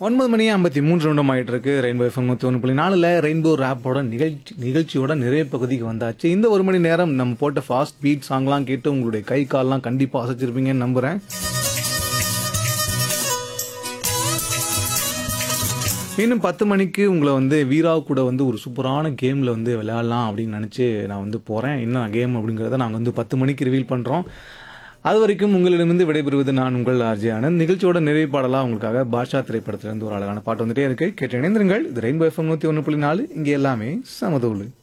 ஒன்பது மணி ஐம்பத்தி மூன்று நிமிடம் ஆயிட்டு இருக்கு ரெயின்போ எஃப்எம் நூற்றி ஒன்று புள்ளி நாலில் ரெயின்போ ரேப்போட நிகழ்ச்சி நிகழ்ச்சியோட நிறைய பகுதிக்கு வந்தாச்சு இந்த ஒரு மணி நேரம் நம்ம போட்ட ஃபாஸ்ட் பீட் சாங்லாம் கேட்டு உங்களுடைய கை கால்லாம் கண்டிப்பாக அசைச்சிருப்பீங்கன்னு நம்புகிறேன் இன்னும் பத்து மணிக்கு உங்களை வந்து வீரா கூட வந்து ஒரு சூப்பரான கேமில் வந்து விளையாடலாம் அப்படின்னு நினச்சி நான் வந்து போகிறேன் என்ன கேம் அப்படிங்கிறத நாங்கள் வந்து பத்து மணிக்கு ரிவீல் பண்ணுறோம் அது வரைக்கும் உங்களிடமிருந்து விடைபெறுவது நான் உங்கள் ஆர்ஜி ஆனந்த் நிகழ்ச்சியோட நிறைவு பாடலாம் உங்களுக்காக பாஷா திரைப்படத்திலிருந்து ஒரு அழகான பாட்டு வந்துட்டே இருக்கு கேட்டு இணைந்திருங்கள் இது ரெயின்போ எஃப்எம் நூற்றி ஒன்று புள்ளி நாலு இங்கே எல்லாமே சமதூளு